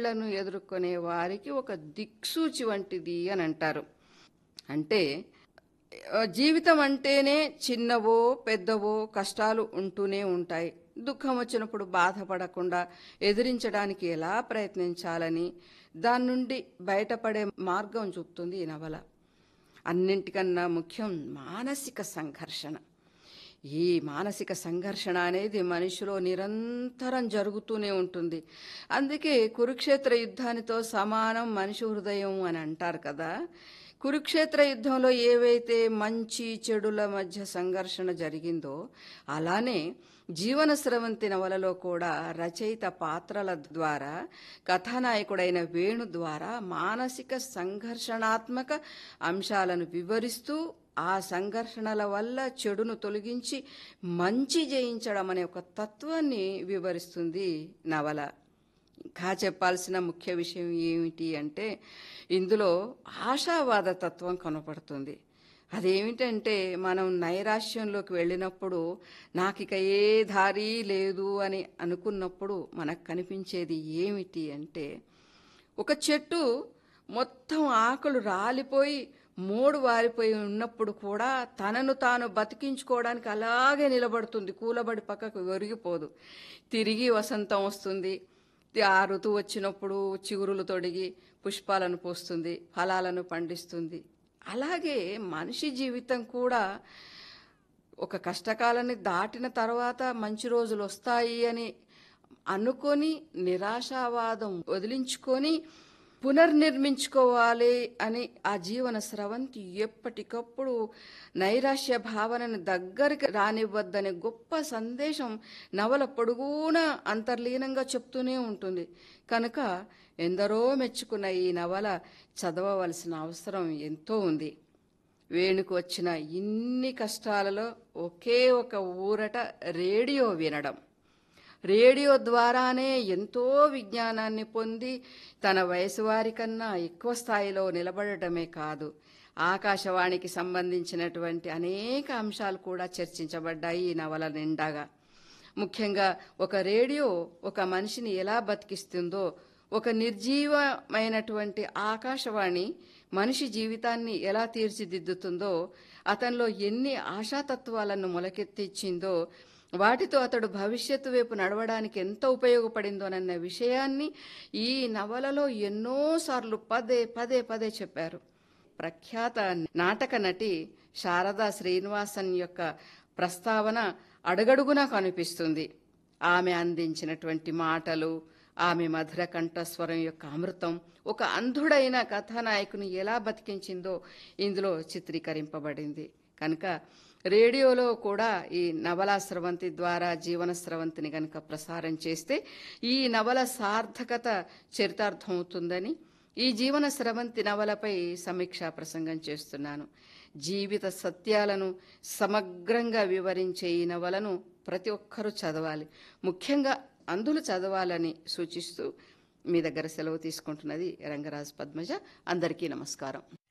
కన్నీళ్లను ఎదుర్కొనే వారికి ఒక దిక్సూచి వంటిది అని అంటారు అంటే ఆ, జీవితం అంటేనే చిన్నవో పెద్దవో కష్టాలు ఉంటూనే ఉంటాయి దుఃఖం వచ్చినప్పుడు బాధపడకుండా ఎదిరించడానికి ఎలా ప్రయత్నించాలని దాని నుండి బయటపడే మార్గం చూపుతుంది ఈ నవల అన్నింటికన్నా ముఖ్యం మానసిక సంఘర్షణ ఈ మానసిక సంఘర్షణ అనేది మనిషిలో నిరంతరం జరుగుతూనే ఉంటుంది అందుకే కురుక్షేత్ర యుద్ధానితో సమానం మనిషి హృదయం అని అంటారు కదా కురుక్షేత్ర యుద్ధంలో ఏవైతే మంచి చెడుల మధ్య సంఘర్షణ జరిగిందో అలానే జీవన స్రవంతి నవలలో కూడా రచయిత పాత్రల ద్వారా కథానాయకుడైన వేణు ద్వారా మానసిక సంఘర్షణాత్మక అంశాలను వివరిస్తూ ఆ సంఘర్షణల వల్ల చెడును తొలగించి మంచి జయించడం అనే ఒక తత్వాన్ని వివరిస్తుంది నవల ఇంకా చెప్పాల్సిన ముఖ్య విషయం ఏమిటి అంటే ఇందులో ఆశావాద తత్వం కనపడుతుంది అదేమిటంటే మనం నైరాశ్యంలోకి వెళ్ళినప్పుడు నాకు ఇక ఏ దారి లేదు అని అనుకున్నప్పుడు మనకు కనిపించేది ఏమిటి అంటే ఒక చెట్టు మొత్తం ఆకులు రాలిపోయి మోడు వారిపోయి ఉన్నప్పుడు కూడా తనను తాను బతికించుకోవడానికి అలాగే నిలబడుతుంది కూలబడి పక్కకు ఒరిగిపోదు తిరిగి వసంతం వస్తుంది ఆ ఋతువు వచ్చినప్పుడు చిగురులు తొడిగి పుష్పాలను పోస్తుంది ఫలాలను పండిస్తుంది అలాగే మనిషి జీవితం కూడా ఒక కష్టకాలాన్ని దాటిన తర్వాత మంచి రోజులు వస్తాయి అని అనుకొని నిరాశావాదం వదిలించుకొని పునర్నిర్మించుకోవాలి అని ఆ జీవన స్రవంతి ఎప్పటికప్పుడు నైరాశ్య భావనను దగ్గరికి రానివ్వద్దనే గొప్ప సందేశం నవల పొడుగునా అంతర్లీనంగా చెప్తూనే ఉంటుంది కనుక ఎందరో మెచ్చుకున్న ఈ నవల చదవవలసిన అవసరం ఎంతో ఉంది వేణుకు వచ్చిన ఇన్ని కష్టాలలో ఒకే ఒక ఊరట రేడియో వినడం రేడియో ద్వారానే ఎంతో విజ్ఞానాన్ని పొంది తన వయసు వారి కన్నా ఎక్కువ స్థాయిలో నిలబడటమే కాదు ఆకాశవాణికి సంబంధించినటువంటి అనేక అంశాలు కూడా చర్చించబడ్డాయి ఈ నవల నిండాగా ముఖ్యంగా ఒక రేడియో ఒక మనిషిని ఎలా బతికిస్తుందో ఒక నిర్జీవమైనటువంటి ఆకాశవాణి మనిషి జీవితాన్ని ఎలా తీర్చిదిద్దుతుందో అతనిలో ఎన్ని ఆశాతత్వాలను మొలకెత్తిచ్చిందో వాటితో అతడు భవిష్యత్తు వైపు నడవడానికి ఎంత ఉపయోగపడిందోనన్న విషయాన్ని ఈ నవలలో ఎన్నోసార్లు పదే పదే పదే చెప్పారు ప్రఖ్యాత నాటక నటి శారదా శ్రీనివాసన్ యొక్క ప్రస్తావన అడుగడుగునా కనిపిస్తుంది ఆమె అందించినటువంటి మాటలు ఆమె మధుర కంఠస్వరం యొక్క అమృతం ఒక అంధుడైన కథానాయకుని ఎలా బతికించిందో ఇందులో చిత్రీకరింపబడింది కనుక రేడియోలో కూడా ఈ నవలా స్రవంతి ద్వారా జీవన స్రవంతిని కనుక ప్రసారం చేస్తే ఈ నవల సార్థకత చరితార్థమవుతుందని ఈ జీవన స్రవంతి నవలపై సమీక్షా ప్రసంగం చేస్తున్నాను జీవిత సత్యాలను సమగ్రంగా వివరించే ఈ నవలను ప్రతి ఒక్కరూ చదవాలి ముఖ్యంగా అందులు చదవాలని సూచిస్తూ మీ దగ్గర సెలవు తీసుకుంటున్నది రంగరాజ్ పద్మజ అందరికీ నమస్కారం